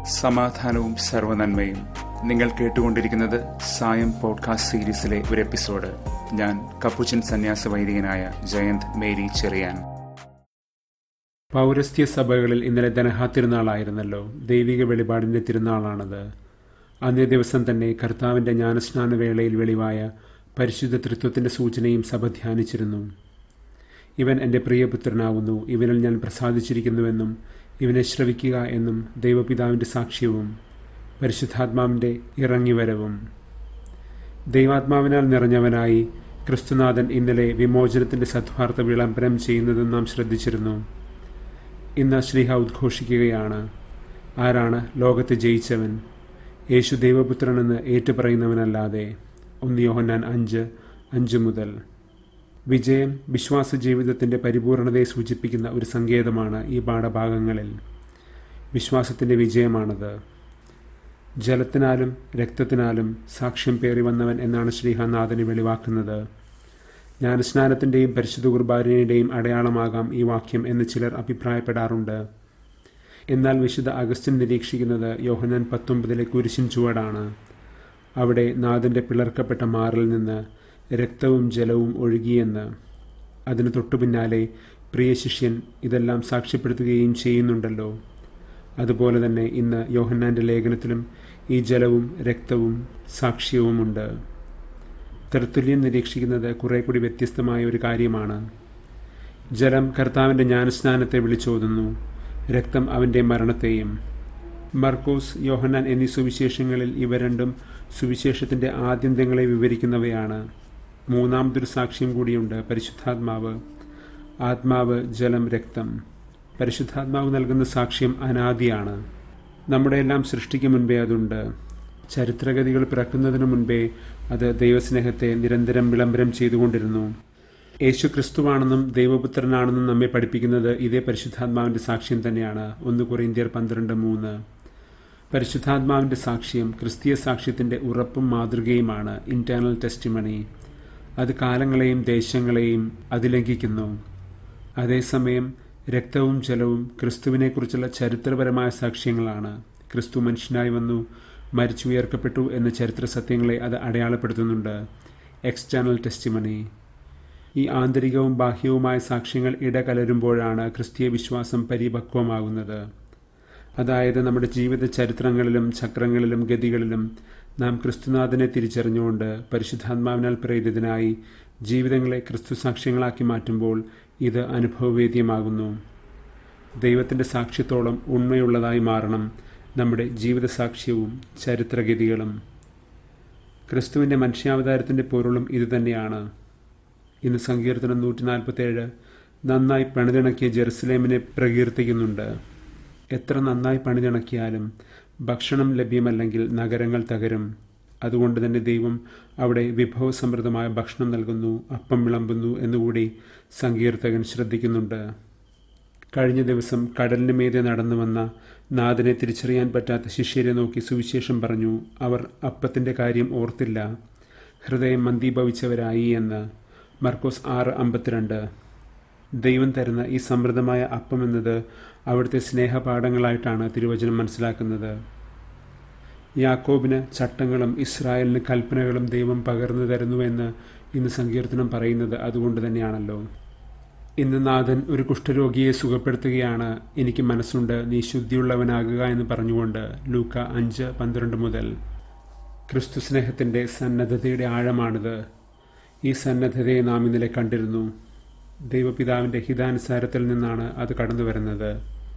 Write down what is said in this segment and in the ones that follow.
സമാധാനവും സർവനന്മയും നിങ്ങൾ കേട്ടുകൊണ്ടിരിക്കുന്നത് സായം പോഡ്കാസ്റ്റ് സീരീസിലെ ഒരു എപ്പിസോഡ് ഞാൻ കപ്പുച്ചൻ സന്യാസ വൈദികനായ ജയന്ത് മേരി ചെറിയാൻ പൗരസ്ത്യ സഭകളിൽ ഇന്നലെ ധനഹാ തിരുനാളായിരുന്നല്ലോ ദൈവിക വെളിപാടിന്റെ തിരുനാളാണത് അന്നേ ദിവസം തന്നെ കർത്താവിന്റെ ജ്ഞാനസ്നാന വേളയിൽ വെളിവായ പരിശുദ്ധ തൃത്വത്തിന്റെ സൂചനയും സഭ ധ്യാനിച്ചിരുന്നു ഇവൻ എൻ്റെ പ്രിയപുത്രനാവുന്നു ഇവനിൽ ഞാൻ പ്രസാദിച്ചിരിക്കുന്നുവെന്നും ഇവനെ ശ്രവിക്കുക എന്നും ദൈവപിതാവിൻ്റെ സാക്ഷ്യവും പരിശുദ്ധാത്മാവിൻ്റെ ഇറങ്ങിവരവും ദൈവാത്മാവിനാൽ നിറഞ്ഞവനായി ക്രിസ്തുനാഥൻ ഇന്നലെ വിമോചനത്തിൻ്റെ സദ്വാർത്ത വിളംബരം ചെയ്യുന്നതും നാം ശ്രദ്ധിച്ചിരുന്നു ഇന്ന് ശ്രീഹ ഉദ്ഘോഷിക്കുകയാണ് ആരാണ് ലോകത്തെ ജയിച്ചവൻ യേശു ദൈവപുത്രനെന്ന് ഏറ്റുപറയുന്നവനല്ലാതെ ഒന്ന് യോഹന്നാൻ അഞ്ച് അഞ്ച് മുതൽ വിജയം വിശ്വാസ ജീവിതത്തിൻ്റെ പരിപൂർണതയെ സൂചിപ്പിക്കുന്ന ഒരു സങ്കേതമാണ് ഈ പാഠഭാഗങ്ങളിൽ വിശ്വാസത്തിൻ്റെ വിജയമാണത് ജലത്തിനാലും രക്തത്തിനാലും സാക്ഷ്യം പേറി വന്നവൻ എന്നാണ് ശ്രീഹനാഥന് വെളിവാക്കുന്നത് ജ്ഞാനസ്നാനത്തിൻ്റെയും പരിശുദ്ധ കുർബാനയുടെയും അടയാളമാകാം ഈ വാക്യം എന്ന് ചിലർ അഭിപ്രായപ്പെടാറുണ്ട് എന്നാൽ വിശുദ്ധ അഗസ്റ്റിൻ നിരീക്ഷിക്കുന്നത് യോഹനാൻ പത്തൊമ്പതിലെ കുരിശിൻ ചുവടാണ് അവിടെ നാഥൻ്റെ പിളർക്കപ്പെട്ട മാറിൽ നിന്ന് രക്തവും ജലവും ഒഴുകിയെന്ന് അതിന് തൊട്ടു പിന്നാലെ പ്രിയ ശിഷ്യൻ ഇതെല്ലാം സാക്ഷ്യപ്പെടുത്തുകയും ചെയ്യുന്നുണ്ടല്ലോ അതുപോലെ തന്നെ ഇന്ന് യോഹന്നാൻ്റെ ലേഖനത്തിലും ഈ ജലവും രക്തവും സാക്ഷ്യവുമുണ്ട് തെർത്തുല്യം നിരീക്ഷിക്കുന്നത് കുറെ കൂടി വ്യത്യസ്തമായ ഒരു കാര്യമാണ് ജലം കർത്താവിൻ്റെ ജ്ഞാനസ്നാനത്തെ വിളിച്ചോതുന്നു രക്തം അവൻ്റെ മരണത്തെയും മർക്കോസ് യോഹന്നാൻ എന്നീ സുവിശേഷങ്ങളിൽ ഇവ രണ്ടും സുവിശേഷത്തിൻ്റെ ആദ്യന്തങ്ങളെ വിവരിക്കുന്നവയാണ് മൂന്നാമതൊരു സാക്ഷ്യം കൂടിയുണ്ട് പരിശുദ്ധാത്മാവ് ആത്മാവ് ജലം രക്തം പരിശുദ്ധാത്മാവ് നൽകുന്ന സാക്ഷ്യം അനാദിയാണ് നമ്മുടെ എല്ലാം സൃഷ്ടിക്ക് മുൻപേ അതുണ്ട് ചരിത്രഗതികൾ പിറക്കുന്നതിനു മുൻപേ അത് ദൈവസ്നേഹത്തെ നിരന്തരം വിളംബരം ചെയ്തുകൊണ്ടിരുന്നു യേശു ക്രിസ്തുവാണെന്നും ദൈവപുത്രനാണെന്നും നമ്മെ പഠിപ്പിക്കുന്നത് ഇതേ പരിശുദ്ധാത്മാവിൻ്റെ സാക്ഷ്യം തന്നെയാണ് ഒന്ന് കൊറിന്ത്യർ പന്ത്രണ്ട് മൂന്ന് പരിശുദ്ധാത്മാവിൻ്റെ സാക്ഷ്യം ക്രിസ്തീയ സാക്ഷ്യത്തിൻ്റെ ഉറപ്പും മാതൃകയുമാണ് ഇന്റേണൽ ടെസ്റ്റിമണി അത് കാലങ്ങളെയും ദേശങ്ങളെയും അതിലംഘിക്കുന്നു അതേസമയം രക്തവും ജലവും ക്രിസ്തുവിനെക്കുറിച്ചുള്ള ചരിത്രപരമായ സാക്ഷ്യങ്ങളാണ് ക്രിസ്തു മനുഷ്യനായി വന്നു മരിച്ചുയർക്കപ്പെട്ടു എന്ന ചരിത്ര സത്യങ്ങളെ അത് അടയാളപ്പെടുത്തുന്നുണ്ട് എക്സ്റ്റേണൽ ടെസ്റ്റിമണി ഈ ആന്തരികവും ബാഹ്യവുമായ സാക്ഷ്യങ്ങൾ ഇടകലരുമ്പോഴാണ് ക്രിസ്തീയ വിശ്വാസം പരിപക്വമാകുന്നത് അതായത് നമ്മുടെ ജീവിത ചരിത്രങ്ങളിലും ചക്രങ്ങളിലും ഗതികളിലും നാം ക്രിസ്തുനാഥനെ തിരിച്ചറിഞ്ഞുകൊണ്ട് പരിശുദ്ധാത്മാവിനാൽ പ്രേരിതനായി ജീവിതങ്ങളെ ക്രിസ്തു സാക്ഷ്യങ്ങളാക്കി മാറ്റുമ്പോൾ ഇത് അനുഭവവേദ്യമാകുന്നു ദൈവത്തിൻ്റെ സാക്ഷ്യത്തോളം ഉണ്മയുള്ളതായി മാറണം നമ്മുടെ ജീവിതസാക്ഷ്യവും ചരിത്രഗതികളും ക്രിസ്തുവിൻ്റെ മനുഷ്യാവതാരത്തിൻ്റെ പൊരുളും ഇതുതന്നെയാണ് ഇന്ന് സങ്കീർത്തനം നൂറ്റി നാൽപ്പത്തേഴ് നന്നായി പണിതിണക്കിയ ജെറുസലേമിനെ പ്രകീർത്തിക്കുന്നുണ്ട് എത്ര നന്നായി പണിതിണക്കിയാലും ഭക്ഷണം ലഭ്യമല്ലെങ്കിൽ നഗരങ്ങൾ തകരും അതുകൊണ്ട് തന്നെ ദൈവം അവിടെ വിഭവസമൃദ്ധമായ ഭക്ഷണം നൽകുന്നു അപ്പം വിളമ്പുന്നു എന്നുകൂടി സങ്കീർത്തകൻ ശ്രദ്ധിക്കുന്നുണ്ട് കഴിഞ്ഞ ദിവസം കടലിന് മീതെ നടന്നു വന്ന നാഥനെ തിരിച്ചറിയാൻ പറ്റാത്ത ശിഷ്യരെ നോക്കി സുവിശേഷം പറഞ്ഞു അവർ അപ്പത്തിൻ്റെ കാര്യം ഓർത്തില്ല ഹൃദയം മന്ദീഭവിച്ചവരായി എന്ന് മർക്കോസ് ആറ് അമ്പത്തിരണ്ട് ദൈവം തരുന്ന ഈ സമൃദ്ധമായ അപ്പം എന്നത് അവിടുത്തെ സ്നേഹപാഠങ്ങളായിട്ടാണ് തിരുവചനം മനസ്സിലാക്കുന്നത് യാക്കോബിന് ചട്ടങ്ങളും ഇസ്രായേലിന് കൽപ്പനകളും ദൈവം പകർന്നു തരുന്നുവെന്ന് ഇന്ന് സങ്കീർത്തനം പറയുന്നത് അതുകൊണ്ട് തന്നെയാണല്ലോ ഇന്ന് നാഥൻ ഒരു കുഷ്ഠരോഗിയെ സുഖപ്പെടുത്തുകയാണ് എനിക്ക് മനസ്സുണ്ട് നീ ശുദ്ധിയുള്ളവനാകുക എന്ന് പറഞ്ഞുകൊണ്ട് ലൂക്ക അഞ്ച് പന്ത്രണ്ട് മുതൽ ക്രിസ്തു സ്നേഹത്തിൻ്റെ സന്നദ്ധതയുടെ ആഴമാണിത് ഈ സന്നദ്ധതയെ നാം ഇന്നലെ കണ്ടിരുന്നു ദൈവപിതാവിൻ്റെ ഹിതാനുസാരത്തിൽ നിന്നാണ് അത് കടന്നു വരുന്നത്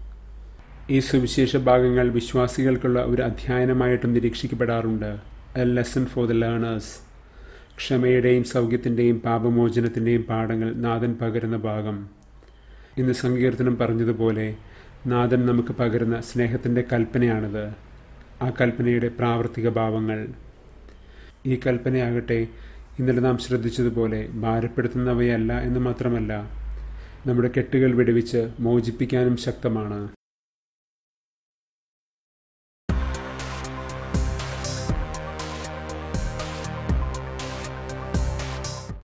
ഈ സുവിശേഷ ഭാഗങ്ങൾ വിശ്വാസികൾക്കുള്ള ഒരു അധ്യയനമായിട്ടും നിരീക്ഷിക്കപ്പെടാറുണ്ട് a lesson for the learners ക്ഷമയുടെയും സൗഖ്യത്തിൻ്റെയും പാപമോചനത്തിൻ്റെയും പാഠങ്ങൾ നാഥൻ പകരുന്ന ഭാഗം ഇന്ന് സങ്കീർത്തനം പറഞ്ഞതുപോലെ നാഥൻ നമുക്ക് പകരുന്ന സ്നേഹത്തിൻ്റെ കൽപ്പനയാണിത് ആ കൽപ്പനയുടെ പ്രാവർത്തിക ഭാവങ്ങൾ ഈ കൽപ്പനയാകട്ടെ ഇന്നലെ നാം ശ്രദ്ധിച്ചതുപോലെ ഭാരപ്പെടുത്തുന്നവയല്ല എന്ന് മാത്രമല്ല നമ്മുടെ കെട്ടുകൾ വെടിവിച്ച് മോചിപ്പിക്കാനും ശക്തമാണ്